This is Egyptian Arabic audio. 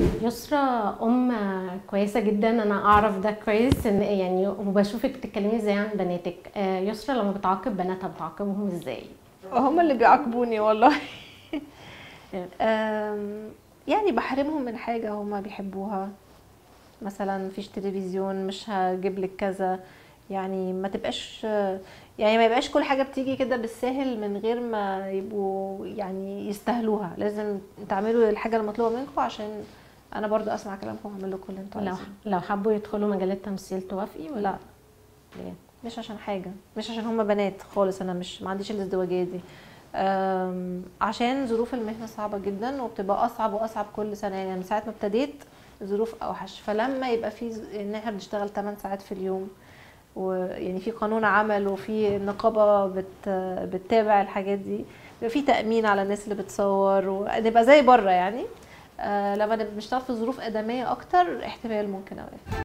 يسرا ام كويسه جدا انا اعرف ده كويس ان يعني وبشوفك بتتكلمي ازاي عن بناتك آه، يسرا لما بتعاقب بناتها بتعاقبهم ازاي هم اللي بيعاقبوني والله أم، يعني بحرمهم من حاجة هما بيحبوها مثلا مفيش تلفزيون مش هجيب لك كذا يعني ما تبقاش يعني ما يبقاش كل حاجة بتيجي كده بالساهل من غير ما يبقوا يعني يستاهلوها لازم تعملوا الحاجة المطلوبة منكم عشان انا برضو اسمع كلامكم واعمل لكم اللي انتوا لو عايزينه لو حبوا يدخلوا مجال التمثيل توافقي ولا لا ليه؟ مش عشان حاجة مش عشان هما بنات خالص انا مش ما عنديش الازدواجية دي أم، عشان ظروف المهنة صعبة جدا وبتبقى اصعب واصعب كل سنة يعني من ساعة ما ابتديت الظروف اوحش فلما يبقى في ز- ان احنا بنشتغل 8 ساعات في اليوم ويعني في قانون عمل وفي نقابة بت بتتابع الحاجات دي بيبقى في تأمين على الناس اللي بتصور ونبقى زي بره يعني آه لما نبقى بنشتغل في ظروف آدمية أكتر احتمال ممكن أوقف